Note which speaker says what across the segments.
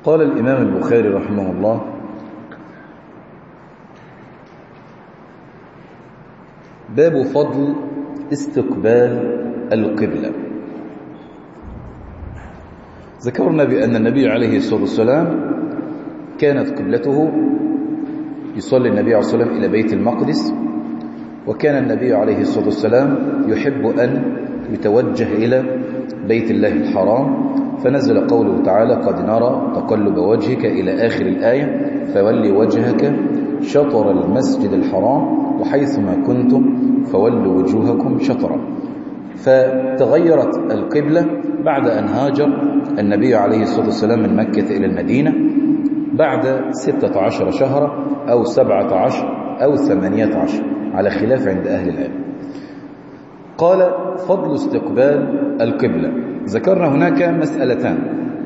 Speaker 1: قال الإمام البخاري رحمه الله باب فضل استقبال القبلة ذكرنا بأن النبي عليه الصلاة والسلام كانت قبلته يصلي النبي عليه الصلاة والسلام إلى بيت المقدس وكان النبي عليه الصلاة والسلام يحب أن يتوجه إلى بيت الله الحرام فنزل قوله تعالى قد نرى تقلب وجهك إلى آخر الآية فولي وجهك شطر المسجد الحرام وحيثما كنتم فولوا وجوهكم شطرا فتغيرت القبلة بعد أن هاجر النبي عليه الصلاة والسلام من مكة إلى المدينة بعد ستة عشر شهرا أو سبعة عشر أو ثمانية عشر على خلاف عند أهل العلم قال فضل استقبال القبلة ذكرنا هناك مسألتان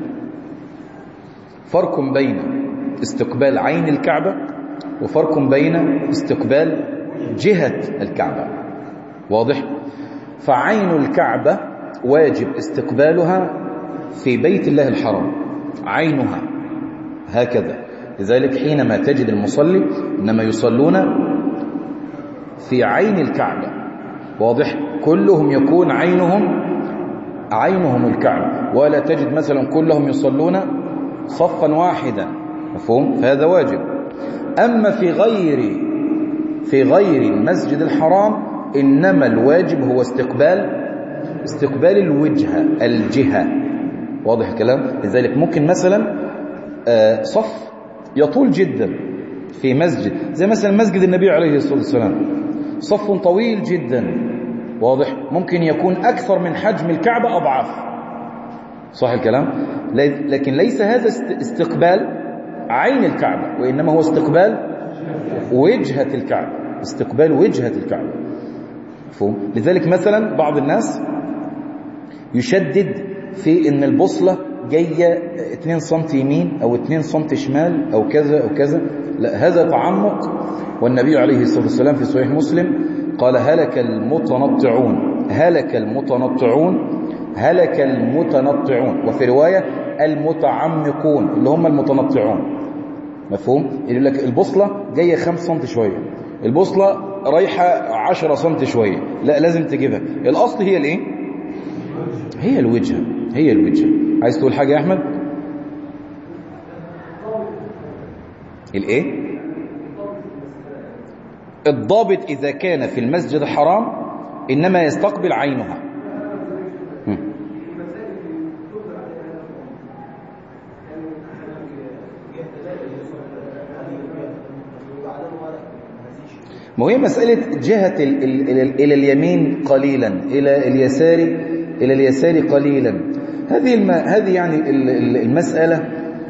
Speaker 1: فرق بين استقبال عين الكعبة وفرق بين استقبال جهة الكعبة واضح فعين الكعبة واجب استقبالها في بيت الله الحرام عينها هكذا لذلك حينما تجد المصلي إنما يصلون في عين الكعبة واضح كلهم يكون عينهم عينهم الكعبة ولا تجد مثلا كلهم يصلون صفا واحدا مفهوم فهذا واجب أما في غير في غير المسجد الحرام إنما الواجب هو استقبال استقبال الوجهة الجهة واضح الكلام لذلك ممكن مثلا صف يطول جدا في مسجد زي مثلا مسجد النبي عليه الصلاة والسلام صف طويل جدا واضح ممكن يكون أكثر من حجم الكعبة أضعاف صح الكلام لكن ليس هذا استقبال عين الكعبة وإنما هو استقبال وجهة الكعبة استقبال وجهة الكعبة مفهوم لذلك مثلا بعض الناس يشدد في ان البوصلة جاية 2 سم يمين او 2 سم شمال او كذا او كذا لا هذا تعمق والنبي عليه الصلاة والسلام في صحيح مسلم قال هلك المتنطعون هلك المتنطعون هلك المتنطعون وفي رواية المتعمقون اللي هم المتنطعون مفهوم يقول لك البوصلة جاية 5 سم شوية البوصلة رايحة 10 سم شوية لا لازم تجيبها الأصل هي الايه هي الوجهة هي الوجهة عايز تقول حاجة يا أحمد الايه الضابط إذا كان في المسجد الحرام إنما يستقبل عينها ما هي مسألة جهة ال ال ال إلى اليمين قليلا إلى اليسار إلى اليسار قليلا هذه الم... هذه يعني المسألة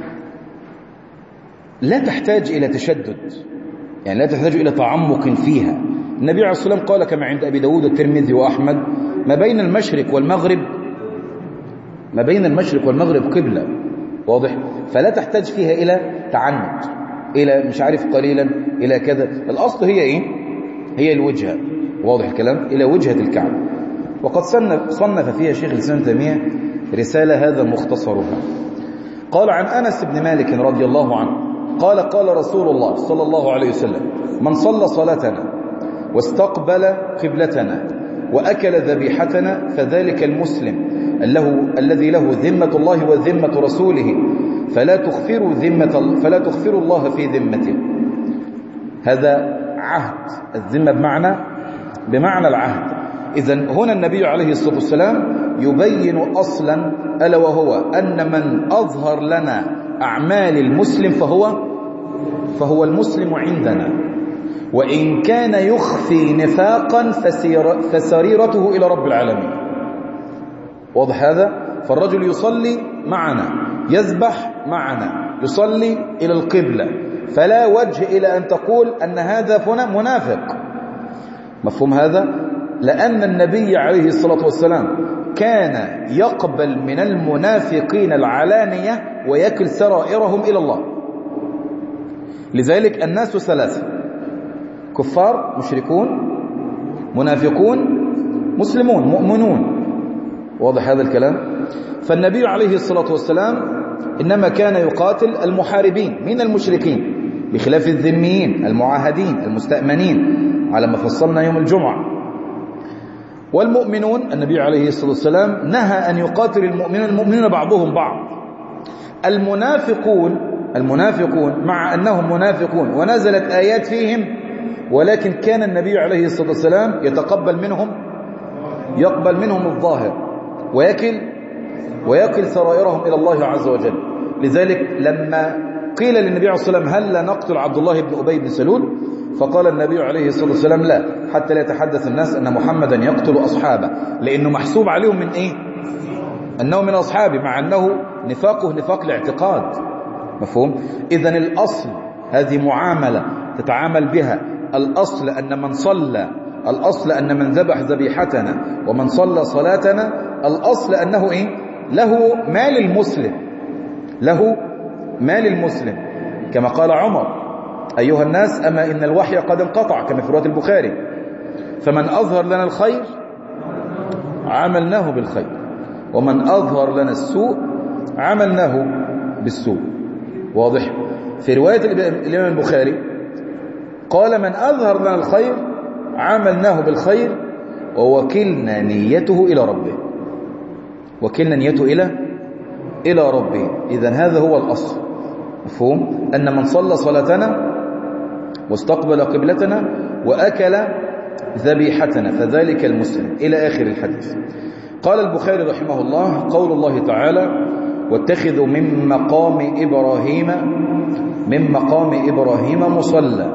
Speaker 1: لا تحتاج إلى تشدد يعني لا تحتاج إلى تعمق فيها النبي عليه الصلاة والسلام قال كما عند أبي داود والترمذي وأحمد ما بين المشرق والمغرب ما بين المشرق والمغرب قبلة واضح فلا تحتاج فيها إلى تعنت إلى مش عارف قليلا إلى كذا الأصل هي إيه هي الوجهة واضح الكلام إلى وجهة الكعبة وقد صنف, صنف فيها شيخ الإسلام تيمية رسالة هذا مختصرها قال عن أنس بن مالك رضي الله عنه قال قال رسول الله صلى الله عليه وسلم من صلى صلاتنا واستقبل قبلتنا وأكل ذبيحتنا فذلك المسلم له الذي له ذمة الله وذمة رسوله فلا تغفروا ذمة فلا تغفروا الله في ذمته هذا عهد الذمة بمعنى بمعنى العهد إذا هنا النبي عليه الصلاة والسلام يبين أصلا ألا وهو أن من أظهر لنا أعمال المسلم فهو فهو المسلم عندنا وإن كان يخفي نفاقا فسريرته إلى رب العالمين واضح هذا فالرجل يصلي معنا يذبح معنا يصلي إلى القبلة فلا وجه إلى أن تقول أن هذا منافق مفهوم هذا لأن النبي عليه الصلاة والسلام كان يقبل من المنافقين العلانية ويكل سرائرهم إلى الله لذلك الناس ثلاثة كفار مشركون منافقون مسلمون مؤمنون واضح هذا الكلام فالنبي عليه الصلاة والسلام إنما كان يقاتل المحاربين من المشركين بخلاف الذميين المعاهدين المستأمنين على ما فصلنا يوم الجمعة والمؤمنون النبي عليه الصلاة والسلام نهى أن يقاتل المؤمنون المؤمنون بعضهم بعض المنافقون المنافقون مع أنهم منافقون ونزلت آيات فيهم ولكن كان النبي عليه الصلاة والسلام يتقبل منهم يقبل منهم الظاهر ويكل ويكل سرائرهم إلى الله عز وجل لذلك لما قيل للنبي عليه الصلاة والسلام هل لا نقتل عبد الله بن أبي بن سلول فقال النبي عليه الصلاة والسلام لا حتى لا يتحدث الناس أن محمدا يقتل أصحابه لأنه محسوب عليهم من إيه أنه من أصحابه مع أنه نفاقه نفاق الاعتقاد مفهوم إذا الأصل هذه معاملة تتعامل بها الأصل أن من صلى الأصل أن من ذبح ذبيحتنا ومن صلى صلاتنا الأصل أنه إيه له مال المسلم له مال المسلم كما قال عمر أيها الناس أما إن الوحي قد انقطع كما في رواية البخاري فمن أظهر لنا الخير عملناه بالخير ومن أظهر لنا السوء عملناه بالسوء واضح في رواية الإمام البخاري قال من أظهر لنا الخير عملناه بالخير ووكلنا نيته إلى ربه وكلنا نيته إلى إلى ربه إذا هذا هو الأصل مفهوم أن من صلى صلاتنا واستقبل قبلتنا وأكل ذبيحتنا فذلك المسلم إلى آخر الحديث قال البخاري رحمه الله قول الله تعالى واتخذوا من مقام إبراهيم من مقام إبراهيم مصلى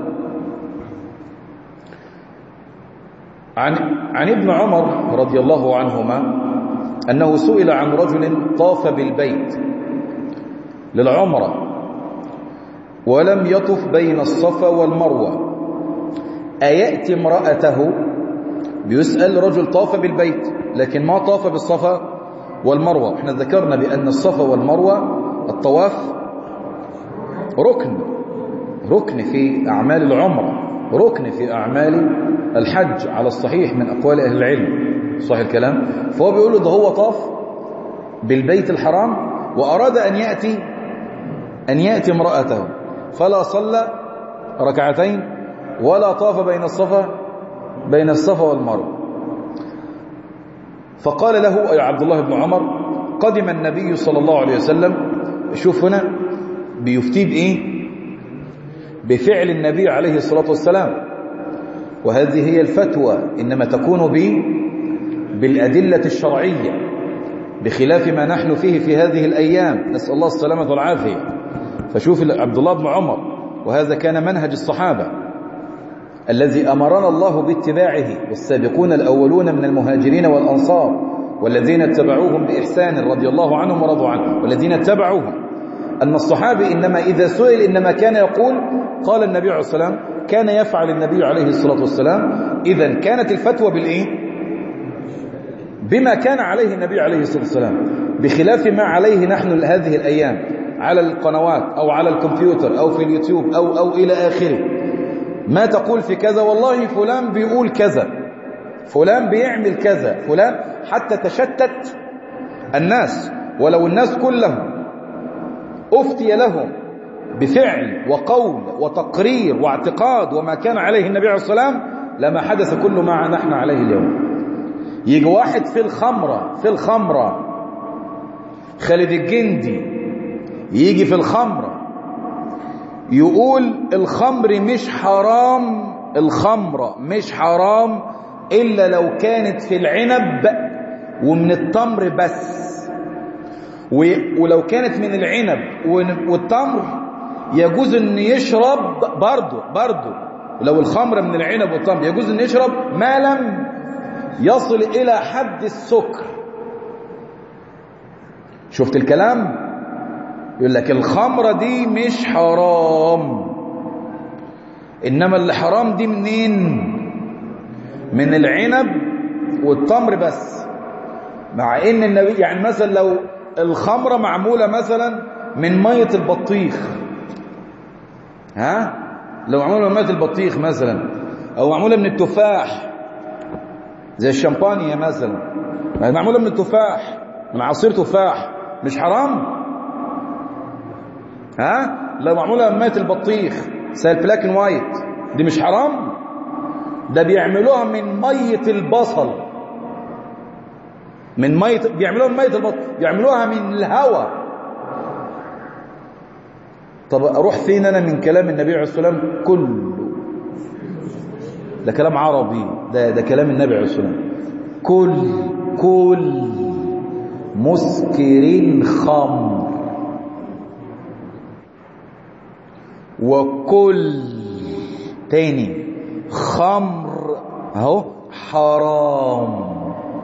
Speaker 1: عن, عن ابن عمر رضي الله عنهما أنه سئل عن رجل طاف بالبيت للعمرة ولم يطف بين الصفا والمروة أيأتي امرأته بيسأل رجل طاف بالبيت لكن ما طاف بالصفا والمروة احنا ذكرنا بأن الصفا والمروة الطواف ركن ركن في أعمال العمرة ركن في أعمال الحج على الصحيح من أقوال أهل العلم صحيح الكلام فهو بيقول له ده هو طاف بالبيت الحرام وأراد أن يأتي أن يأتي امرأته فلا صلى ركعتين ولا طاف بين الصفا بين الصفا والمروه فقال له أي عبد الله بن عمر قدم النبي صلى الله عليه وسلم شوف هنا بيفتي بإيه بفعل النبي عليه الصلاة والسلام وهذه هي الفتوى إنما تكون ب بالأدلة الشرعية بخلاف ما نحن فيه في هذه الأيام نسأل الله السلامة والعافية فشوف عبد الله بن عمر وهذا كان منهج الصحابة الذي أمرنا الله باتباعه والسابقون الأولون من المهاجرين والأنصار والذين اتبعوهم بإحسان رضي الله عنهم ورضوا عنه والذين اتبعوهم أن الصحابي إنما إذا سئل إنما كان يقول قال النبي عليه الصلاة والسلام كان يفعل النبي عليه الصلاة والسلام إذا كانت الفتوى بالإيه بما كان عليه النبي عليه الصلاة والسلام بخلاف ما عليه نحن هذه الأيام على القنوات أو على الكمبيوتر أو في اليوتيوب أو, أو إلى آخره ما تقول في كذا والله فلان بيقول كذا فلان بيعمل كذا فلان حتى تشتت الناس ولو الناس كلهم أفتي لهم بفعل وقول وتقرير واعتقاد وما كان عليه النبي عليه الصلاة والسلام لما حدث كل ما نحن عليه اليوم يجي واحد في الخمرة في الخمرة خالد الجندي يجي في الخمرة يقول الخمر مش حرام الخمرة مش حرام إلا لو كانت في العنب ومن التمر بس ولو كانت من العنب والتمر يجوز ان يشرب برضه برضه لو الخمر من العنب والتمر يجوز ان يشرب ما لم يصل الى حد السكر شفت الكلام يقول لك الخمرة دي مش حرام إنما اللي حرام دي منين من العنب والتمر بس مع ان النبي يعني مثلا لو الخمرة معمولة مثلا من مية البطيخ ها لو معمولة من مية البطيخ مثلا او معمولة من التفاح زي الشمبانيا مثلا معمولة من التفاح من عصير تفاح مش حرام ها لو معمولة من مية البطيخ زي البلاك اند وايت دي مش حرام ده بيعملوها من مية البصل من مية بيعملوها من مية البصل بيعملوها من الهواء طب اروح فين انا من كلام النبي عليه الصلاه والسلام كله ده كلام عربي ده ده كلام النبي عليه الصلاه والسلام كل كل مسكر خمر وكل تاني خمر اهو حرام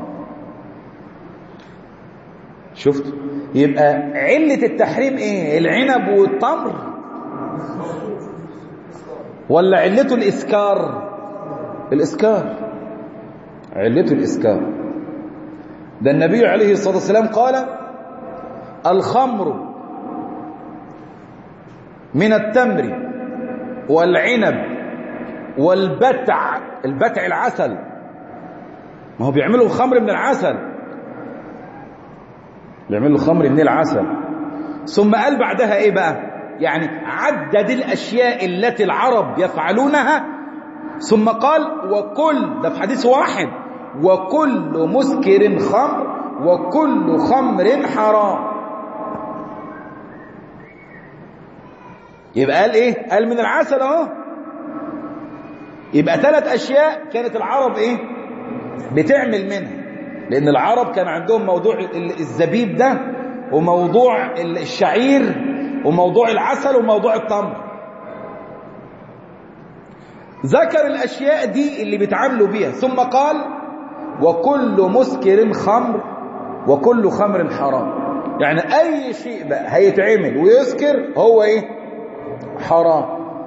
Speaker 1: شفت يبقى علة التحريم ايه العنب والتمر ولا علته الاسكار الاسكار علته الاسكار ده النبي عليه الصلاة والسلام قال الخمر من التمر والعنب والبتع البتع العسل ما هو بيعملوا الخمر من العسل بيعملوا الخمر من العسل ثم قال بعدها ايه بقى يعني عدد الاشياء التي العرب يفعلونها ثم قال وكل ده في حديث واحد وكل مسكر خمر وكل خمر حرام يبقى قال ايه قال من العسل اهو يبقى ثلاث اشياء كانت العرب ايه بتعمل منها لان العرب كان عندهم موضوع الزبيب ده وموضوع الشعير وموضوع العسل وموضوع التمر ذكر الاشياء دي اللي بيتعاملوا بيها ثم قال وكل مسكر خمر وكل خمر حرام يعني اي شيء بقى هيتعمل ويسكر هو ايه حرام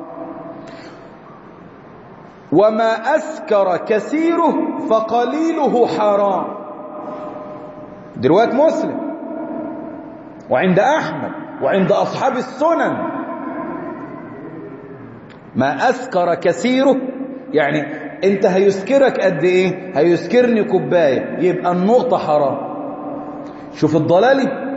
Speaker 1: وما أسكر كثيره فقليله حرام دي رواية مسلم وعند أحمد وعند أصحاب السنن ما أسكر كثيره يعني انت هيسكرك قد ايه هيسكرني كوباية يبقى النقطة حرام شوف الضلالي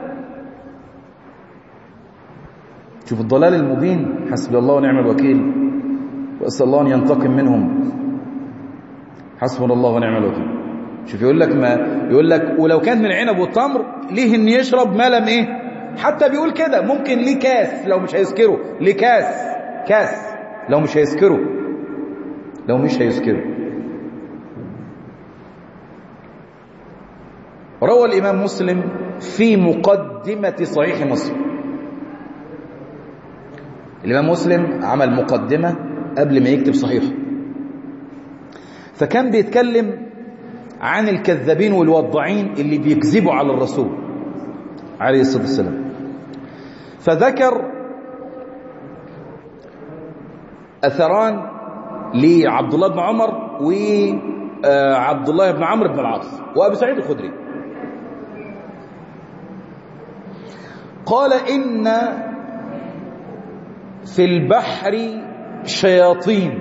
Speaker 1: شوف الضلال المبين حسبي الله ونعم الوكيل واسال الله ان ينتقم منهم حسبنا الله ونعم الوكيل شوف يقول لك ما يقول لك ولو كان من العنب والتمر ليه ان يشرب ما لم ايه حتى بيقول كده ممكن ليه كاس لو مش هيسكره ليه كاس كاس لو مش هيسكره لو مش هيسكره روى الامام مسلم في مقدمه صحيح مسلم الإمام مسلم عمل مقدمة قبل ما يكتب صحيحه فكان بيتكلم عن الكذابين والوضعين اللي بيكذبوا على الرسول عليه الصلاة والسلام فذكر أثران لعبد الله بن عمر وعبد الله بن عمرو بن العاص وأبي سعيد الخدري قال إن في البحر شياطين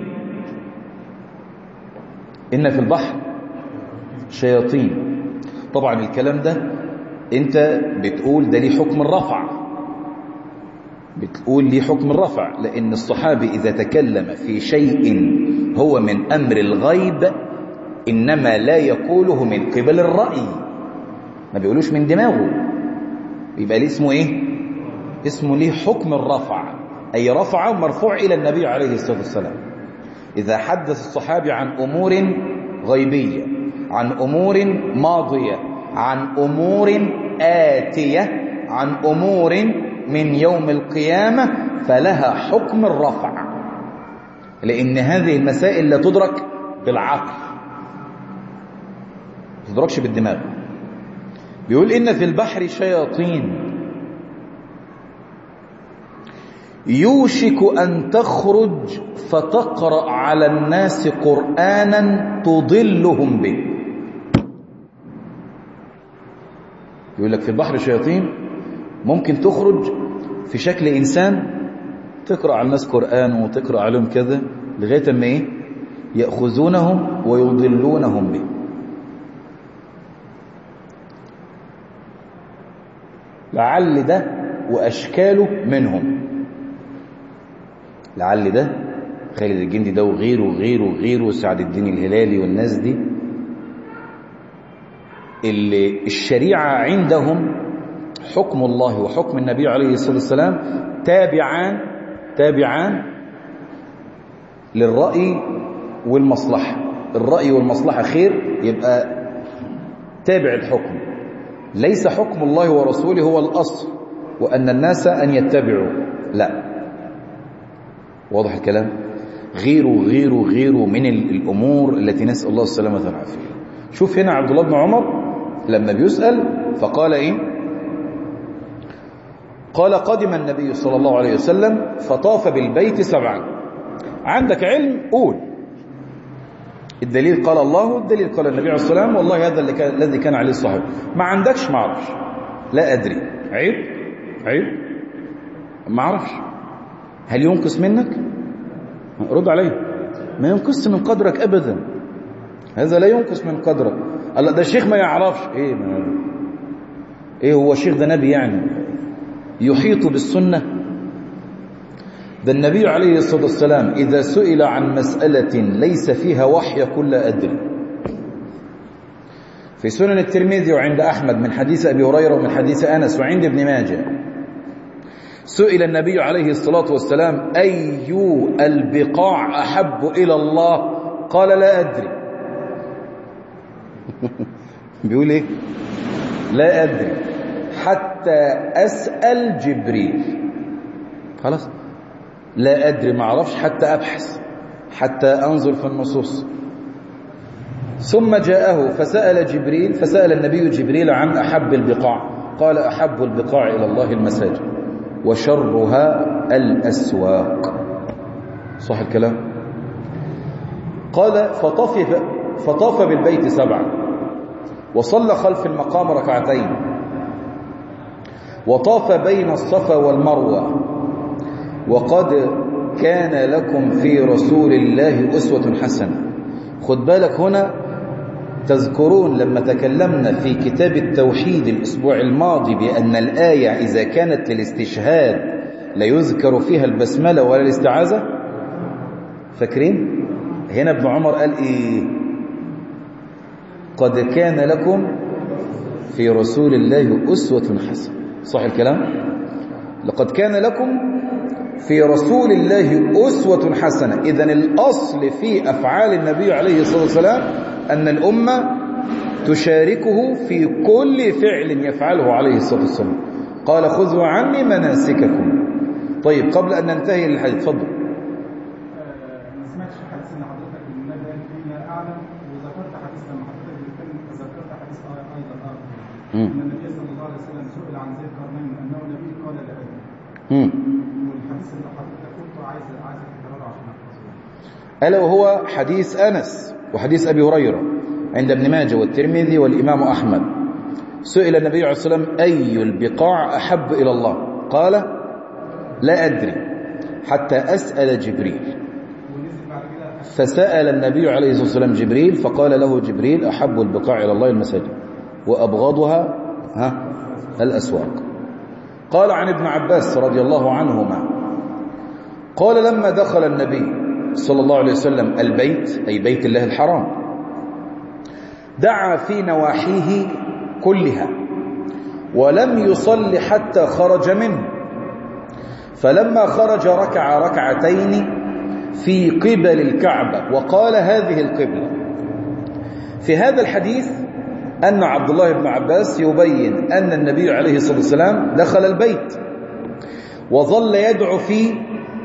Speaker 1: إن في البحر شياطين طبعا الكلام ده انت بتقول ده ليه حكم الرفع بتقول ليه حكم الرفع لأن الصحابي إذا تكلم في شيء هو من أمر الغيب إنما لا يقوله من قبل الرأي ما بيقولوش من دماغه يبقى ليه اسمه إيه اسمه ليه حكم الرفع أي رفع مرفوع إلى النبي عليه الصلاة والسلام إذا حدث الصحابي عن أمور غيبية عن أمور ماضية عن أمور آتية عن أمور من يوم القيامة فلها حكم الرفع لأن هذه المسائل لا تدرك بالعقل ما تدركش بالدماغ بيقول إن في البحر شياطين يوشك أن تخرج فتقرأ على الناس قرآنا تضلهم به يقول لك في البحر شياطين ممكن تخرج في شكل إنسان تقرأ على الناس قرآن وتقرأ عليهم كذا لغاية ما إيه يأخذونهم ويضلونهم به لعل ده وأشكاله منهم لعل ده خالد الجندي ده وغيره وغيره وغيره وسعد الدين الهلالي والناس دي اللي الشريعة عندهم حكم الله وحكم النبي عليه الصلاة والسلام تابعان تابعان للرأي والمصلحة الرأي والمصلحة خير يبقى تابع الحكم ليس حكم الله ورسوله هو الأصل وأن الناس أن يتبعوا لا واضح الكلام غيره غيره غيره من الأمور التي نسأل الله السلامة والعافية شوف هنا عبد الله بن عمر لما بيسأل فقال إيه قال قدم النبي صلى الله عليه وسلم فطاف بالبيت سبعا عندك علم قول الدليل قال الله والدليل قال النبي عليه الصلاة والسلام والله هذا اللي كان الذي كان عليه الصحابة ما عندكش ما اعرفش لا أدري عيب عيب ما اعرفش هل ينقص منك رد عليه ما ينقص من قدرك أبدا هذا لا ينقص من قدرك الله ده الشيخ ما يعرفش ايه ما ايه هو الشيخ ده نبي يعني يحيط بالسنة ده النبي عليه الصلاة والسلام إذا سئل عن مسألة ليس فيها وحي يقول لا أدري في سنن الترمذي وعند أحمد من حديث أبي هريرة ومن حديث أنس وعند ابن ماجه سئل النبي عليه الصلاة والسلام أي البقاع أحب إلى الله قال لا أدري بيقول إيه لا أدري حتى أسأل جبريل خلاص لا أدري ما أعرفش حتى أبحث حتى أنظر في النصوص ثم جاءه فسأل جبريل فسأل النبي جبريل عن أحب البقاع قال أحب البقاع إلى الله المساجد وشرها الأسواق صح الكلام قال فطاف, فطاف بالبيت سبعا وصلى خلف المقام ركعتين وطاف بين الصفا والمروة وقد كان لكم في رسول الله أسوة حسنة خد بالك هنا تذكرون لما تكلمنا في كتاب التوحيد الأسبوع الماضي بأن الآية إذا كانت للاستشهاد لا يذكر فيها البسملة ولا الاستعاذة فاكرين هنا ابن عمر قال إيه قد كان لكم في رسول الله أسوة حسنة صح الكلام لقد كان لكم في رسول الله أسوة حسنة إذن الأصل في أفعال النبي عليه الصلاة والسلام أن الأمة تشاركه في كل فعل يفعله عليه الصلاة والسلام قال خذوا عني مناسككم طيب قبل أن ننتهي للحديث تفضل
Speaker 2: ما سمعتش حديث ان حضرتك من النبي فيما اعلم وذكرت حديث لما حضرتك بتتكلم ذكرت حديث ايضا اخر
Speaker 1: مم.
Speaker 2: ان النبي صلى الله عليه وسلم سئل عن ذي القرنين انه نبي قال لا ادري
Speaker 1: مم.
Speaker 2: والحديث اللي حضرتك قلته عايز عايز تكرره عشان احفظه
Speaker 1: ألا وهو حديث أنس وحديث أبي هريرة عند ابن ماجه والترمذي والإمام أحمد سئل النبي عليه الصلاة والسلام أي البقاع أحب إلى الله قال لا أدري حتى أسأل جبريل
Speaker 2: ونزل بعد كده
Speaker 1: فسأل النبي عليه الصلاة والسلام جبريل فقال له جبريل أحب البقاع إلى الله المساجد وأبغضها ها الأسواق قال عن ابن عباس رضي الله عنهما قال لما دخل النبي صلى الله عليه وسلم البيت أي بيت الله الحرام دعا في نواحيه كلها ولم يصل حتى خرج منه فلما خرج ركع ركعتين في قبل الكعبة وقال هذه القبلة في هذا الحديث أن عبد الله بن عباس يبين أن النبي عليه الصلاة والسلام دخل البيت وظل يدعو في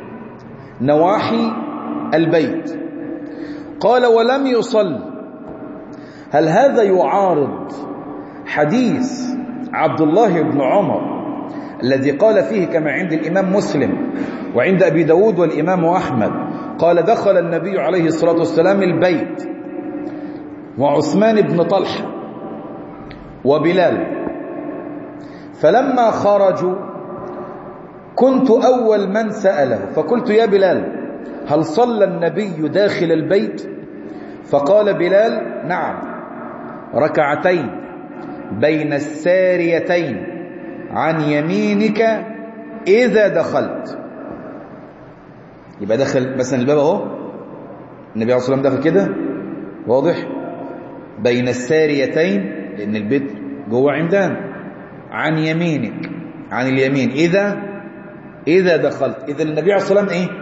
Speaker 1: نواحي البيت قال ولم يصل هل هذا يعارض حديث عبد الله بن عمر الذي قال فيه كما عند الإمام مسلم وعند أبي داود والإمام أحمد قال دخل النبي عليه الصلاة والسلام البيت وعثمان بن طلحة وبلال فلما خرجوا كنت أول من سأله فقلت يا بلال هل صلى النبي داخل البيت فقال بلال نعم ركعتين بين الساريتين عن يمينك إذا دخلت يبقى دخل مثلا الباب اهو النبي عليه الصلاة والسلام دخل كده واضح بين الساريتين لأن البيت جوه عمدان عن يمينك عن اليمين إذا إذا دخلت إذا النبي عليه الصلاة والسلام إيه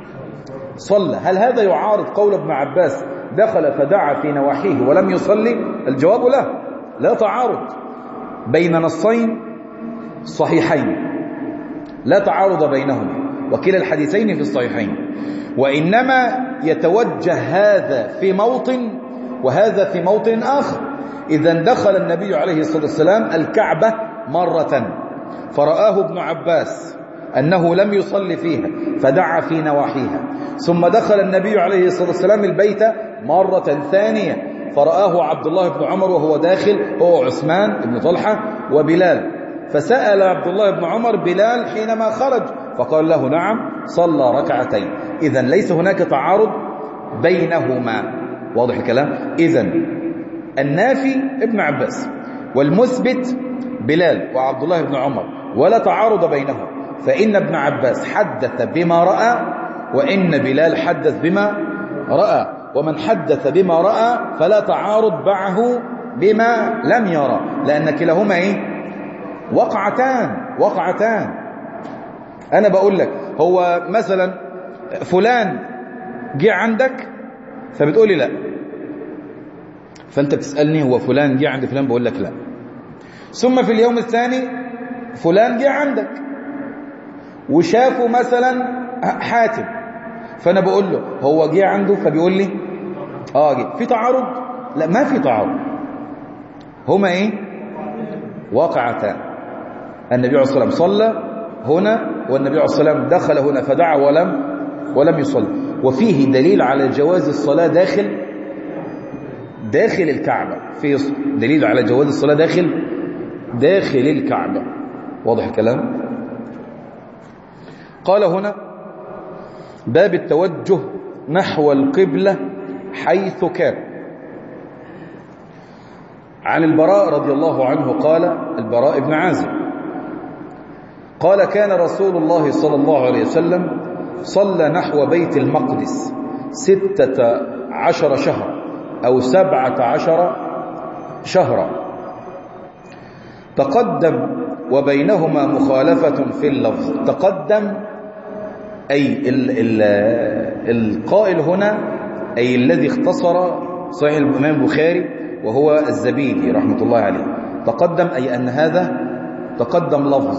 Speaker 1: صلى هل هذا يعارض قول ابن عباس دخل فدعا في نواحيه ولم يصلي الجواب لا لا تعارض بين نصين صحيحين لا تعارض بينهما وكلا الحديثين في الصحيحين وإنما يتوجه هذا في موطن وهذا في موطن آخر إذا دخل النبي عليه الصلاة والسلام الكعبة مرة فرآه ابن عباس أنه لم يصلي فيها فدعا في نواحيها ثم دخل النبي عليه الصلاة والسلام البيت مرة ثانية فرآه عبد الله بن عمر وهو داخل هو عثمان بن طلحة وبلال فسأل عبد الله بن عمر بلال حينما خرج فقال له نعم صلى ركعتين إذا ليس هناك تعارض بينهما واضح الكلام إذا النافي ابن عباس والمثبت بلال وعبد الله بن عمر ولا تعارض بينهم فإن ابن عباس حدث بما رأى وإن بلال حدث بما رأى ومن حدث بما رأى فلا تعارض معه بما لم يرى لأن كلاهما إيه وقعتان وقعتان أنا بقول لك هو مثلا فلان جه عندك فبتقولي لا فأنت بتسألني هو فلان جه عند فلان بقول لك لا ثم في اليوم الثاني فلان جه عندك وشافه مثلا حاتم فأنا بقول له هو جه عنده فبيقول لي اه جه في تعارض لا ما في تعارض هما ايه واقعتان النبي عليه الصلاة والسلام صلى هنا والنبي عليه الصلاة والسلام دخل هنا فدعا ولم ولم يصلي وفيه دليل على جواز الصلاة داخل داخل الكعبة في دليل على جواز الصلاة داخل داخل الكعبة واضح الكلام قال هنا باب التوجه نحو القبلة حيث كان عن البراء رضي الله عنه قال البراء بن عازب قال كان رسول الله صلى الله عليه وسلم صلى نحو بيت المقدس ستة عشر شهر أو سبعة عشر شهرا تقدم وبينهما مخالفة في اللفظ تقدم أي ال ال القائل هنا أي الذي اختصر صحيح الإمام البخاري وهو الزبيدي رحمة الله عليه تقدم أي أن هذا تقدم لفظ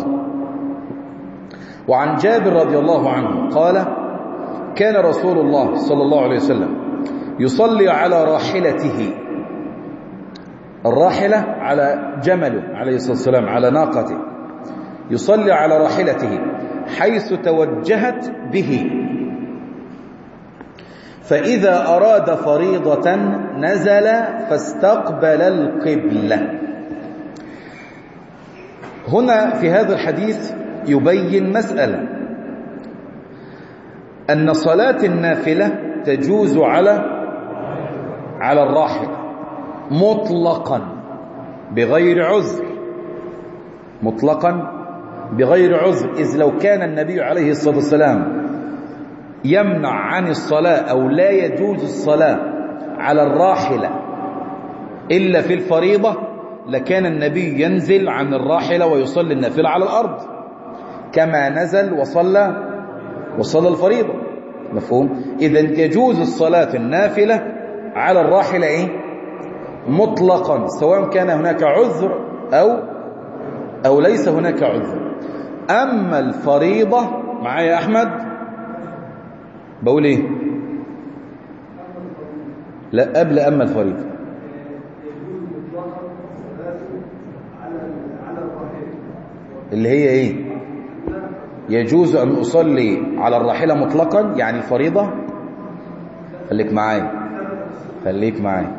Speaker 1: وعن جابر رضي الله عنه قال كان رسول الله صلى الله عليه وسلم يصلي على راحلته الراحلة على جمله عليه الصلاة والسلام على ناقته يصلي على راحلته حيث توجهت به فإذا أراد فريضة نزل فاستقبل القبلة هنا في هذا الحديث يبين مسألة أن صلاة النافلة تجوز على على الراحل مطلقا بغير عذر مطلقا بغير عذر إذ لو كان النبي عليه الصلاة والسلام يمنع عن الصلاة أو لا يجوز الصلاة على الراحلة إلا في الفريضة لكان النبي ينزل عن الراحلة ويصلي النافلة على الأرض كما نزل وصلى وصلى الفريضة مفهوم إذا يجوز الصلاة النافلة على الراحلة إيه؟ مطلقا سواء كان هناك عذر أو أو ليس هناك عذر أما الفريضة معايا أحمد بقول إيه لا قبل أما الفريضة اللي هي إيه يجوز أن أصلي على الراحلة مطلقا يعني فريضة خليك معايا خليك معايا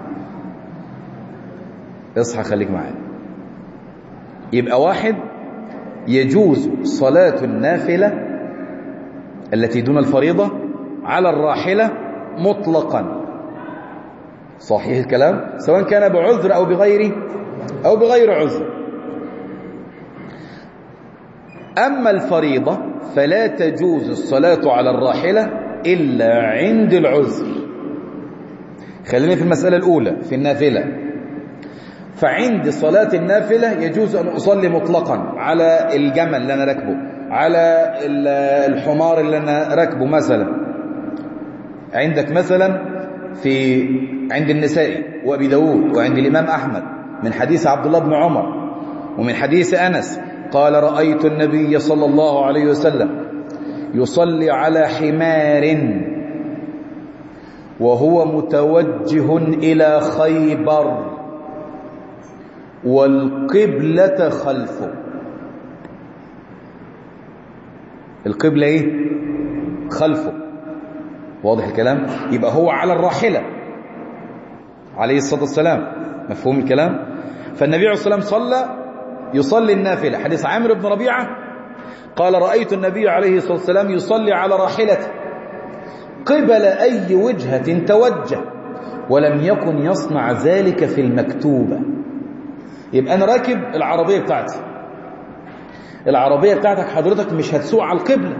Speaker 1: اصحى خليك معايا يبقى واحد يجوز صلاة النافلة التي دون الفريضة على الراحلة مطلقا صحيح الكلام سواء كان بعذر أو بغير أو بغير عذر أما الفريضة فلا تجوز الصلاة على الراحلة إلا عند العذر خلينا في المسألة الأولى في النافلة فعند صلاة النافلة يجوز أن أصلي مطلقا على الجمل اللي أنا راكبه على الحمار اللي أنا راكبه مثلا عندك مثلا في عند النسائي وأبي داود وعند الإمام أحمد من حديث عبد الله بن عمر ومن حديث أنس قال رأيت النبي صلى الله عليه وسلم يصلي على حمار وهو متوجه إلى خيبر والقبلة خلفه القبلة ايه خلفه واضح الكلام يبقى هو على الراحلة عليه الصلاة والسلام مفهوم الكلام فالنبي عليه الصلاة والسلام صلى يصلي النافلة حديث عامر بن ربيعة قال رأيت النبي عليه الصلاة والسلام يصلي على راحلته قبل أي وجهة توجه ولم يكن يصنع ذلك في المكتوبة يبقى أنا راكب العربية بتاعتي العربية بتاعتك حضرتك مش هتسوق على القبلة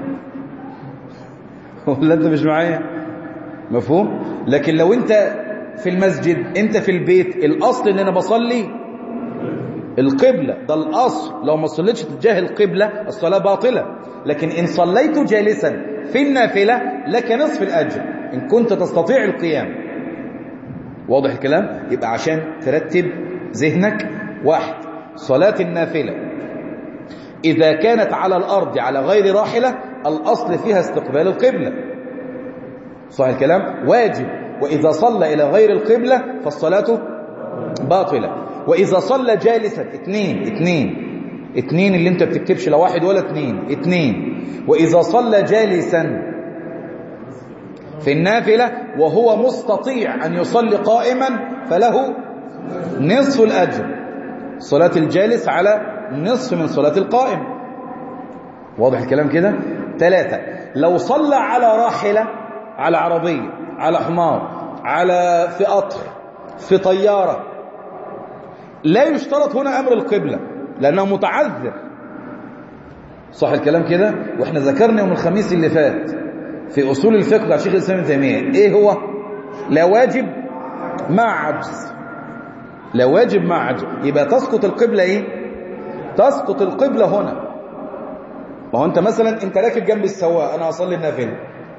Speaker 1: ولا أنت مش معايا مفهوم لكن لو أنت في المسجد أنت في البيت الأصل أن أنا بصلي القبلة ده الأصل لو ما صليتش تجاه القبلة الصلاة باطلة لكن إن صليت جالسا في النافلة لك نصف الأجر إن كنت تستطيع القيام واضح الكلام يبقى عشان ترتب ذهنك واحد صلاة النافلة إذا كانت على الأرض على غير راحلة الأصل فيها استقبال القبلة صحيح الكلام واجب وإذا صلى إلى غير القبلة فالصلاة باطلة وإذا صلى جالسا اثنين اثنين اثنين اللي انت بتكتبش لا واحد ولا اثنين اثنين وإذا صلى جالسا في النافلة وهو مستطيع أن يصلي قائما فله نصف الأجر صلاة الجالس على نصف من صلاة القائم واضح الكلام كده ثلاثة لو صلى على راحلة على عربية على حمار على في قطر في طيارة لا يشترط هنا أمر القبلة لأنه متعذر صح الكلام كده واحنا ذكرنا يوم الخميس اللي فات في أصول الفقه بتاع شيخ الإسلام ابن تيمية إيه هو لا واجب مع عجز لا واجب مع عجز يبقى تسقط القبلة إيه تسقط القبلة هنا ما هو أنت مثلا أنت راكب جنب السواق أنا أصلي النافلة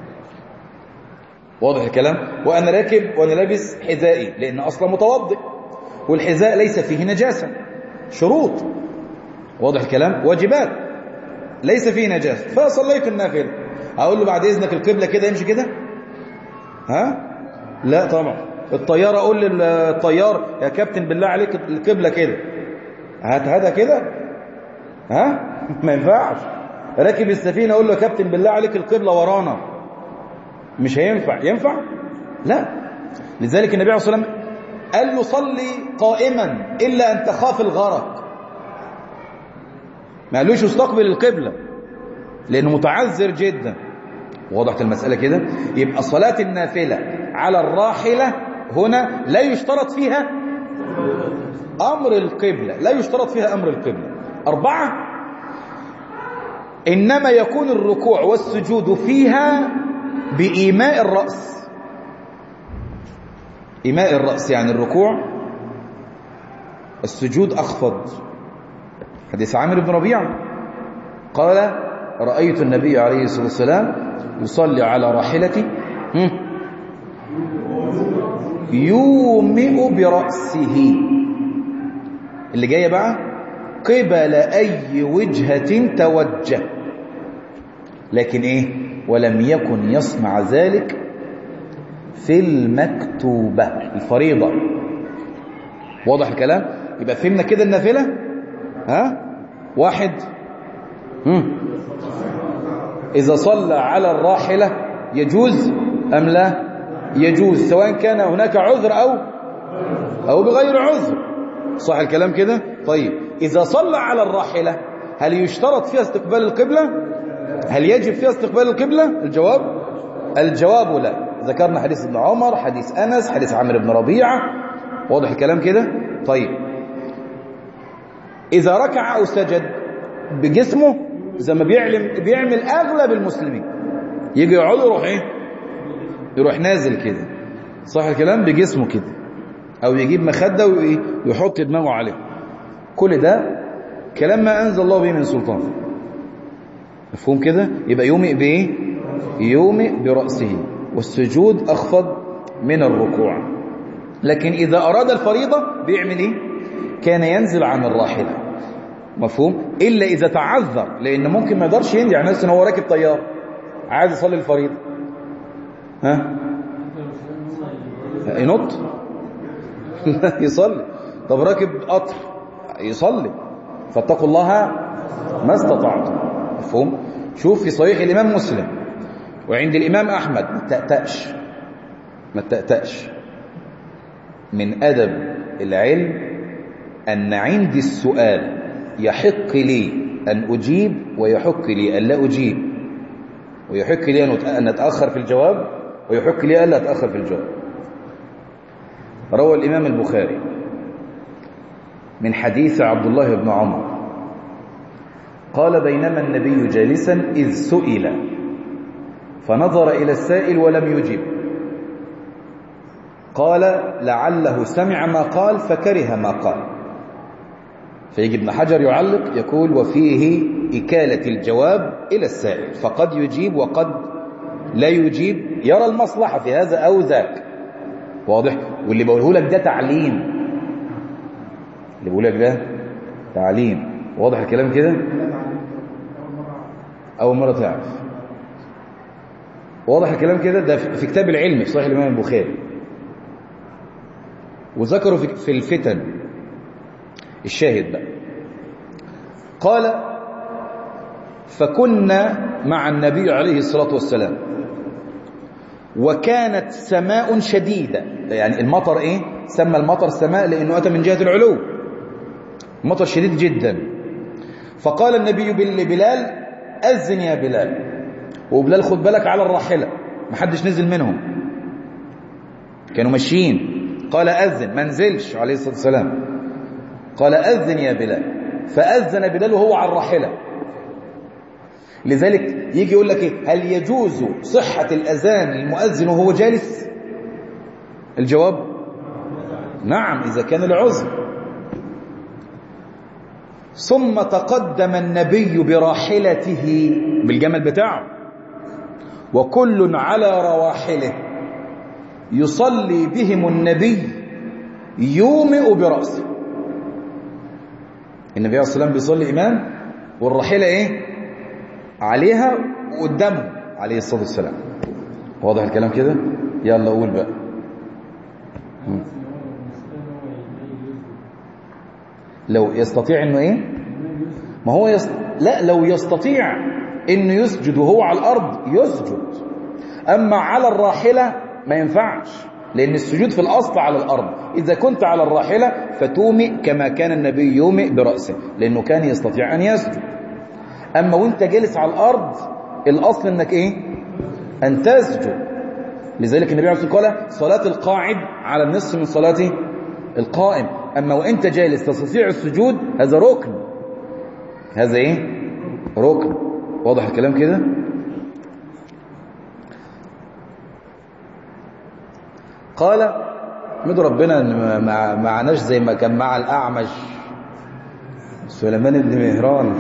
Speaker 1: واضح الكلام وأنا راكب وأنا لابس حذائي لأن أصلا متوضئ والحذاء ليس فيه نجاسة شروط واضح الكلام واجبات ليس فيه نجاسة فصليت النافلة أقول له بعد إذنك القبلة كده يمشي كده ها لا طبعا الطيارة أقول للطيار يا كابتن بالله عليك القبلة كده هات هذا كده ها ما ينفعش راكب السفينة أقول له يا كابتن بالله عليك القبلة ورانا مش هينفع ينفع لا لذلك النبي عليه الصلاة والسلام قال له صلي قائما إلا أن تخاف الغرق ما قالوش استقبل القبلة لأنه متعذر جدا وضحت المسألة كده يبقى صلاة النافلة على الراحلة هنا لا يشترط فيها أمر القبلة لا يشترط فيها أمر القبلة أربعة إنما يكون الركوع والسجود فيها بإيماء الرأس إيماء الرأس يعني الركوع السجود أخفض حديث عامر بن ربيعة قال رأيت النبي عليه الصلاة والسلام يصلي على راحلتي يومئ برأسه اللي جاية بقى قبل أي وجهة توجه لكن إيه ولم يكن يصنع ذلك في المكتوبة الفريضة واضح الكلام يبقى فهمنا كده النافلة ها واحد مم. إذا صلى على الراحلة يجوز أم لا يجوز سواء كان هناك عذر أو أو بغير عذر صح الكلام كده طيب إذا صلى على الراحلة هل يشترط فيها استقبال القبلة هل يجب فيها استقبال القبلة الجواب الجواب لا ذكرنا حديث ابن عمر حديث أنس حديث عمرو بن ربيعة واضح الكلام كده طيب إذا ركع أو سجد بجسمه زي ما بيعلم بيعمل اغلب المسلمين يجي يقعدوا يروح ايه يروح نازل كده صح الكلام بجسمه كده او يجيب مخده ويحط دماغه عليه كل ده كلام ما انزل الله به من سلطان مفهوم كده يبقى يومئ بايه يومئ براسه والسجود اخفض من الركوع لكن اذا اراد الفريضه بيعمل ايه كان ينزل عن الراحله مفهوم الا اذا تعذر لان ممكن ما يقدرش ينزل يعني مثلا هو راكب طياره عايز يصلي الفريضه ها ينط يصلي طب راكب قطر يصلي فاتقوا الله ما استطعتم مفهوم شوف في صحيح الامام مسلم وعند الامام احمد ما تأتأش ما تأتأش من ادب العلم ان عندي السؤال يحق لي ان اجيب ويحق لي ان لا اجيب ويحق لي ان اتاخر في الجواب ويحق لي الا اتاخر في الجواب روى الإمام البخاري من حديث عبد الله بن عمر قال بينما النبي جالسا إذ سئل فنظر إلى السائل ولم يجب قال لعله سمع ما قال فكره ما قال فيجي ابن حجر يعلق يقول وفيه إكالة الجواب إلى السائل فقد يجيب وقد لا يجيب يرى المصلحة في هذا أو ذاك واضح واللي بقوله لك ده تعليم اللي بقوله لك ده تعليم واضح الكلام كده اول مره تعرف واضح الكلام كده ده في كتاب العلم في صحيح الامام البخاري وذكروا في الفتن الشاهد بقى قال فكنا مع النبي عليه الصلاه والسلام وكانت سماء شديدة يعني المطر ايه سمى المطر سماء لانه اتى من جهة العلو مطر شديد جدا فقال النبي لبلال اذن يا بلال وبلال خد بالك على الراحلة محدش نزل منهم كانوا ماشيين قال اذن ما نزلش عليه الصلاة والسلام قال اذن يا بلال فاذن بلال وهو على الراحله لذلك يجي يقول لك ايه هل يجوز صحة الأذان للمؤذن وهو جالس الجواب نعم إذا كان العذر ثم تقدم النبي براحلته بالجمل بتاعه وكل على رواحله يصلي بهم النبي يومئ برأسه النبي عليه الصلاة والسلام بيصلي إمام والراحلة إيه عليها قدامهم عليه الصلاة والسلام واضح الكلام كده يلا قول بقى لو يستطيع انه ايه ما هو يست... لا لو يستطيع انه يسجد وهو على الارض يسجد اما على الراحله ما ينفعش لان السجود في الاصل على الارض اذا كنت على الراحله فتومئ كما كان النبي يومئ براسه لانه كان يستطيع ان يسجد اما وانت جالس على الارض الاصل انك ايه ان تسجد لذلك النبي عليه الصلاه والسلام قال صلاه القاعد على النصف من صلاه القائم اما وانت جالس تستطيع السجود هذا ركن هذا ايه ركن واضح الكلام كده قال مد ربنا ان ما معناش زي ما كان مع الاعمش سليمان بن مهران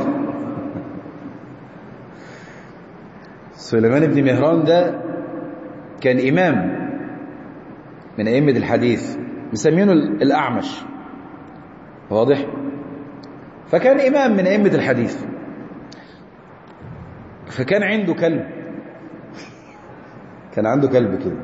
Speaker 1: سليمان بن مهران ده كان إمام من أئمة الحديث مسمينه الأعمش واضح فكان إمام من أئمة الحديث فكان عنده كلب كان عنده كلب كده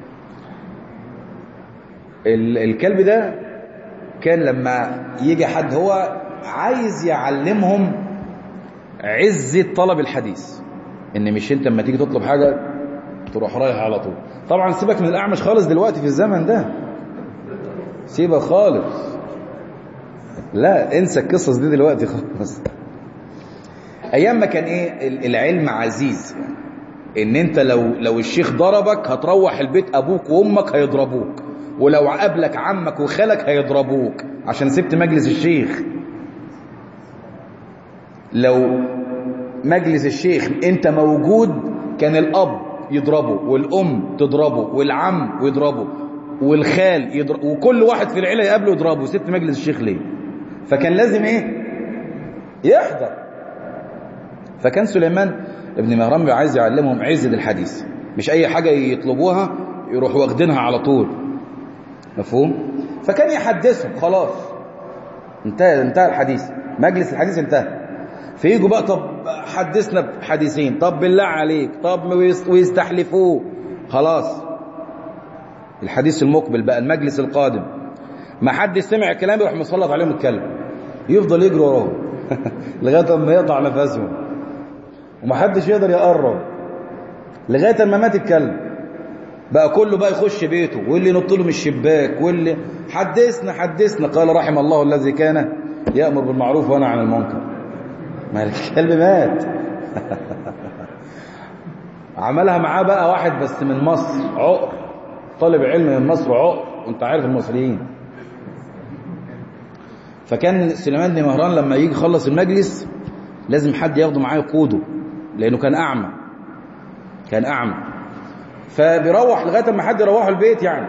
Speaker 1: الكلب ده كان لما يجي حد هو عايز يعلمهم عزة طلب الحديث ان مش انت لما تيجي تطلب حاجة تروح رايح على طول طبعا سيبك من الاعمش خالص دلوقتي في الزمن ده سيبك خالص لا انسى القصص دي دلوقتي خالص ايام ما كان ايه العلم عزيز ان انت لو لو الشيخ ضربك هتروح البيت ابوك وامك هيضربوك ولو قابلك عمك وخالك هيضربوك عشان سبت مجلس الشيخ لو مجلس الشيخ انت موجود كان الاب يضربه والام تضربه والعم يضربه والخال يضرب وكل واحد في العيله يقابله يضربه ست مجلس الشيخ ليه فكان لازم ايه يحضر فكان سليمان ابن مهران بيبقى عايز يعلمهم عزة الحديث مش اي حاجه يطلبوها يروحوا واخدينها على طول مفهوم فكان يحدثهم خلاص انتهى انتهى الحديث مجلس الحديث انتهى فيجوا بقى طب حدثنا بحديثين طب بالله عليك طب ويستحلفوه خلاص الحديث المقبل بقى المجلس القادم ما حد سمع الكلام يروح مسلط عليهم الكلب يفضل يجري وراهم لغايه ما يقطع نفسهم وما حدش يقدر يقرب لغايه ما مات الكلب بقى كله بقى يخش بيته واللي ينط له من الشباك واللي حدثنا حدثنا قال رحم الله الذي كان يأمر بالمعروف وينهى عن المنكر ما الكلب مات عملها معاه بقى واحد بس من مصر عقر طالب علم من مصر عقر وانت عارف المصريين فكان سليمان بن مهران لما يجي يخلص المجلس لازم حد ياخده معاه يقوده لانه كان اعمى كان اعمى فبيروح لغايه ما حد يروحه البيت يعني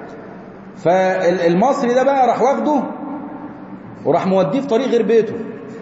Speaker 1: فالمصري ده بقى راح واخده وراح موديه في طريق غير بيته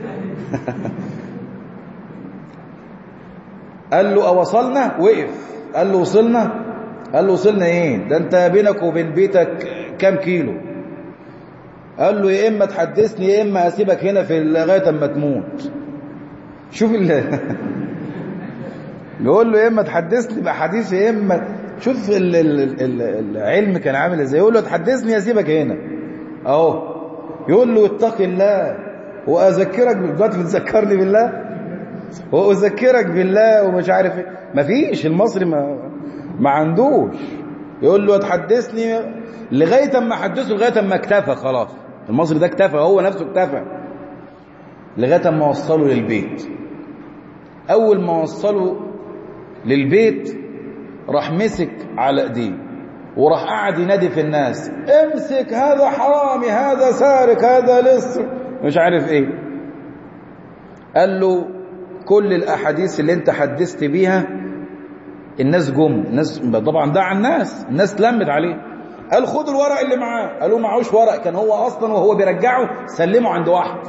Speaker 1: قال له اوصلنا وقف قال له وصلنا قال له وصلنا ايه ده انت بينك وبين بيتك كام كيلو قال له يا اما تحدثني يا اما اسيبك هنا في لغايه اما تموت شوف ال يقول له يا اما تحدثني بحديث يا اما شوف ال ال ال العلم كان عامل ازاي يقول له تحدثني اسيبك هنا اهو يقول له اتق الله واذكرك دلوقتي بتذكرني بالله واذكرك بالله ومش عارف ايه مفيش المصري ما ما عندوش يقول له تحدثني لغايه اما حدثه لغايه اما اكتفى خلاص المصري ده اكتفى هو نفسه اكتفى لغايه اما وصله للبيت اول ما وصله للبيت راح مسك على ايديه وراح قعد ينادي في الناس امسك هذا حرامي هذا سارق هذا لص مش عارف ايه قال له كل الاحاديث اللي انت حدثت بيها الناس جم الناس طبعا ده على الناس الناس لمت عليه قال خد الورق اللي معاه قالوا معهوش ورق كان هو اصلا وهو بيرجعه سلمه عند واحد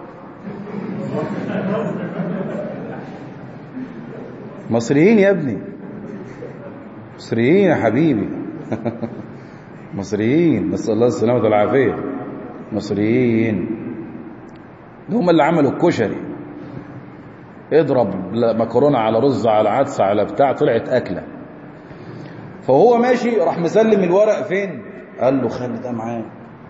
Speaker 1: مصريين يا ابني مصريين يا حبيبي مصريين نسأل الله السلامة والعافية مصريين هم اللي عملوا الكشري اضرب مكرونة على رز على عدس على بتاع طلعت أكلة فهو ماشي راح مسلم الورق فين قال له خلي ده معاه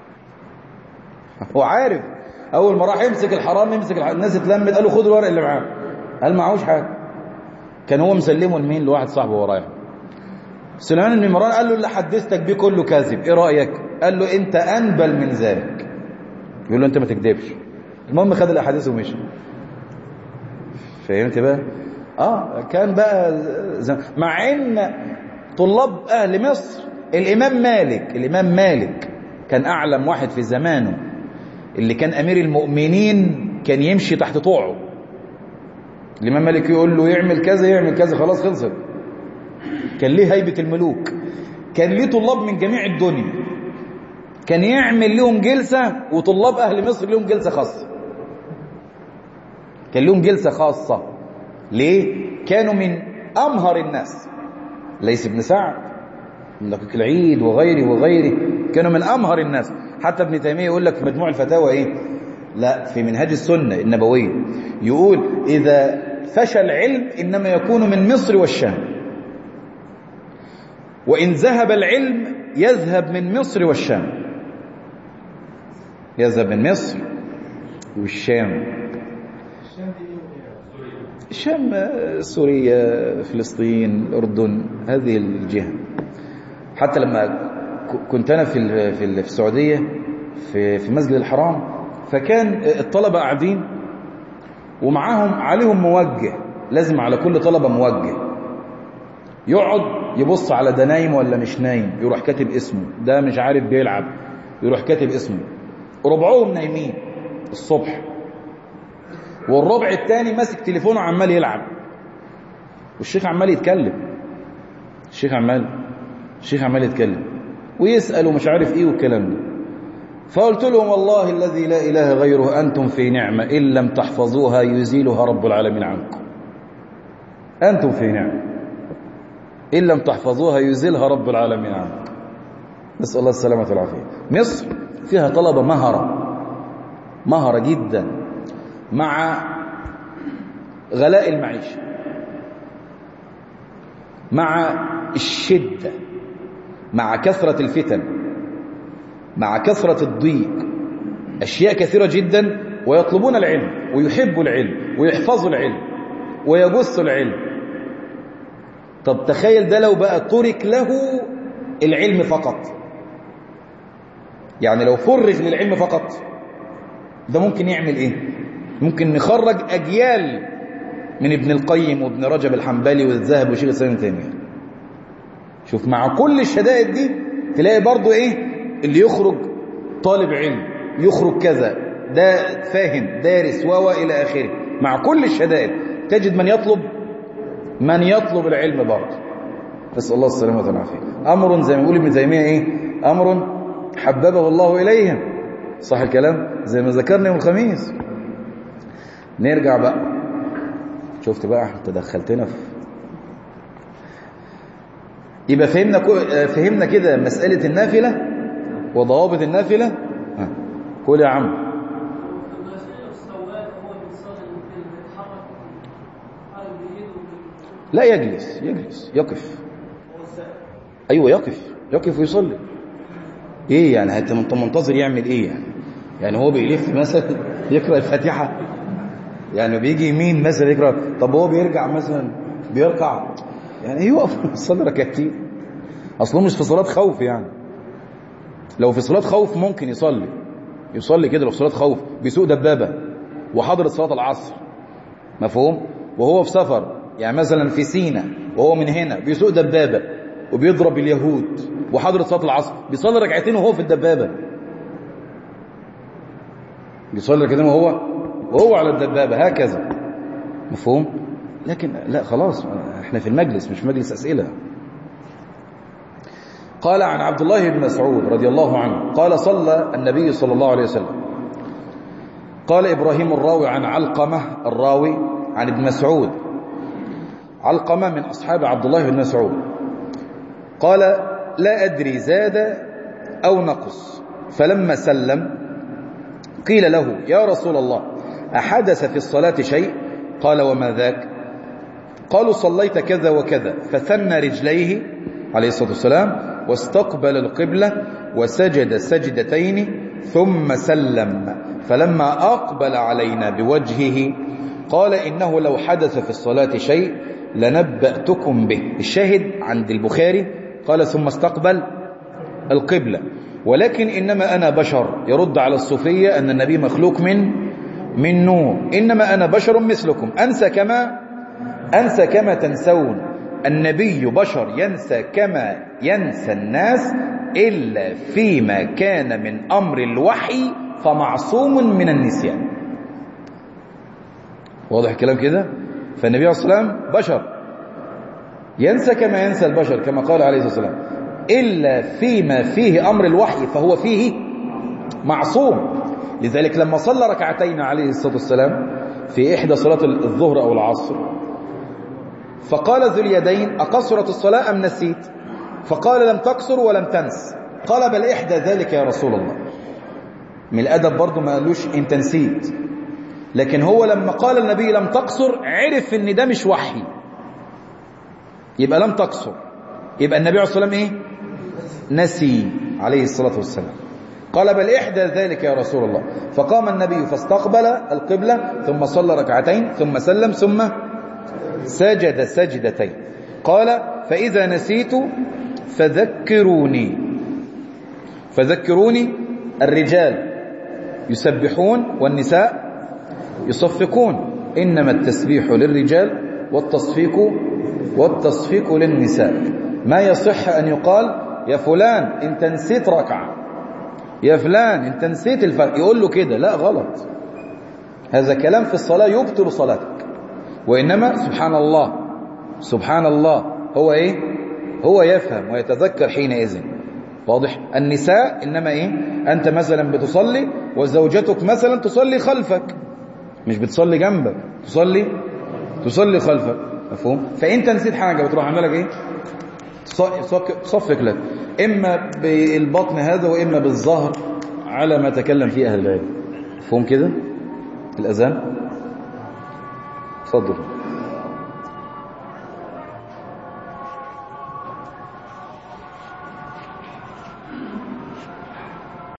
Speaker 1: هو عارف اول ما راح يمسك الحرام يمسك الحرام. الناس اتلمت قال له خد الورق اللي معاه قال معهوش حاجه كان هو مسلمه لمين لواحد صاحبه ورايا سليمان بن مهران قال له اللي حدثتك بيه كله كاذب ايه رايك قال له انت انبل من ذلك يقول له انت ما تكذبش المهم خد الاحاديث ومشي فهمت بقى اه كان بقى زم... مع ان طلاب اهل مصر الامام مالك الامام مالك كان اعلم واحد في زمانه اللي كان امير المؤمنين كان يمشي تحت طوعه الامام مالك يقول له يعمل كذا يعمل كذا خلاص خلصت كان ليه هيبه الملوك كان ليه طلاب من جميع الدنيا كان يعمل لهم جلسه وطلاب اهل مصر لهم جلسه خاصه كان لهم جلسه خاصه ليه كانوا من امهر الناس ليس ابن سعد من دقيق العيد وغيره وغيره كانوا من امهر الناس حتى ابن تيميه يقول لك في مجموع الفتاوى ايه لا في منهاج السنه النبويه يقول اذا فشى العلم انما يكون من مصر والشام وان ذهب العلم يذهب من مصر والشام يذهب من مصر والشام الشام سوريا فلسطين الأردن هذه الجهة حتى لما كنت أنا في في السعودية في في مسجد الحرام فكان الطلبة قاعدين ومعاهم عليهم موجه لازم على كل طلبة موجه يقعد يبص على ده نايم ولا مش نايم يروح كاتب اسمه ده مش عارف بيلعب يروح كاتب اسمه ربعهم نايمين الصبح والربع الثاني ماسك تليفونه عمال يلعب والشيخ عمال يتكلم الشيخ عمال الشيخ عمال يتكلم ويسأل ومش عارف ايه والكلام ده فقلت لهم والله الذي لا إله غيره أنتم في نعمة إن لم تحفظوها يزيلها رب العالمين عنكم أنتم في نعمة إن لم تحفظوها يزيلها رب العالمين عنكم نسأل الله السلامة والعافية مصر فيها طلبة مهرة مهرة جدا مع غلاء المعيشة مع الشدة مع كثرة الفتن مع كثرة الضيق أشياء كثيرة جدا ويطلبون العلم ويحبوا العلم ويحفظوا العلم ويبثوا العلم طب تخيل ده لو بقى ترك له العلم فقط يعني لو فرغ للعلم فقط ده ممكن يعمل ايه ممكن نخرج أجيال من ابن القيم وابن رجب الحنبلي والذهب وشيخ الإسلام تيمية شوف مع كل الشدائد دي تلاقي برضو ايه اللي يخرج طالب علم يخرج كذا ده فاهم دارس و الى اخره مع كل الشدائد تجد من يطلب من يطلب العلم برضه نسال الله السلامه والعافيه امر زي ما يقول ابن تيميه ايه امر حببه الله اليهم صح الكلام زي ما ذكرنا يوم الخميس نرجع بقى شفت بقى انت دخلتنا في يبقى فهمنا فهمنا كده مساله النافله وضوابط النافلة ها. قول يا عم لا يجلس يجلس يقف ايوه يقف يقف ويصلي ايه يعني انت منتظر يعمل ايه يعني يعني هو بيلف مثلا يقرا الفاتحه يعني بيجي يمين مثلا يقرا طب هو بيرجع مثلا بيركع يعني يقف يصلي ركعتين اصله مش في صلاه خوف يعني لو في صلاة خوف ممكن يصلي يصلي كده لو في صلاة خوف بيسوق دبابة وحضرت صلاة العصر مفهوم وهو في سفر يعني مثلا في سينا وهو من هنا بيسوق دبابة وبيضرب اليهود وحضرت صلاة العصر بيصلي ركعتين وهو في الدبابة بيصلي ركعتين وهو وهو على الدبابة هكذا مفهوم لكن لا خلاص احنا في المجلس مش مجلس أسئلة قال عن عبد الله بن مسعود رضي الله عنه قال صلى النبي صلى الله عليه وسلم قال إبراهيم الراوي عن علقمة الراوي عن ابن مسعود علقمة من أصحاب عبد الله بن مسعود قال لا أدري زاد أو نقص فلما سلم قيل له يا رسول الله أحدث في الصلاة شيء قال وما ذاك قالوا صليت كذا وكذا فثنى رجليه عليه الصلاة والسلام واستقبل القبلة وسجد سجدتين ثم سلم فلما أقبل علينا بوجهه قال إنه لو حدث في الصلاة شيء لنبأتكم به الشاهد عند البخاري قال ثم استقبل القبلة ولكن إنما أنا بشر يرد على الصوفية أن النبي مخلوق من من نور إنما أنا بشر مثلكم أنسى كما أنسى كما تنسون النبي بشر ينسى كما ينسى الناس إلا فيما كان من أمر الوحي فمعصوم من النسيان واضح الكلام كده فالنبي عليه الصلاة والسلام بشر ينسى كما ينسى البشر كما قال عليه الصلاة والسلام إلا فيما فيه أمر الوحي فهو فيه معصوم لذلك لما صلى ركعتين عليه الصلاة والسلام في إحدى صلاة الظهر أو العصر فقال ذو اليدين أقصرت الصلاة أم نسيت فقال لم تقصر ولم تنس قال بل إحدى ذلك يا رسول الله من الأدب برضو ما قالوش انت نسيت لكن هو لما قال النبي لم تقصر عرف ان ده مش وحي يبقى لم تقصر يبقى النبي عليه الصلاة والسلام ايه نسي عليه الصلاة والسلام قال بل إحدى ذلك يا رسول الله فقام النبي فاستقبل القبلة ثم صلى ركعتين ثم سلم ثم سجد سجدتين قال فإذا نسيت فذكروني فذكروني الرجال يسبحون والنساء يصفقون إنما التسبيح للرجال والتصفيق والتصفيق للنساء ما يصح أن يقال يا فلان انت نسيت ركعة يا فلان انت نسيت الفرق يقول له كده لا غلط هذا كلام في الصلاة يبطل صلاتك وإنما سبحان الله سبحان الله هو إيه هو يفهم ويتذكر حينئذ واضح النساء إنما إيه أنت مثلا بتصلي وزوجتك مثلا تصلي خلفك مش بتصلي جنبك تصلي تصلي خلفك مفهوم فانت نسيت حاجه بتروح عامله لك ايه تصفق لك اما بالبطن هذا واما بالظهر على ما تكلم فيه اهل العلم مفهوم كده الاذان اتفضل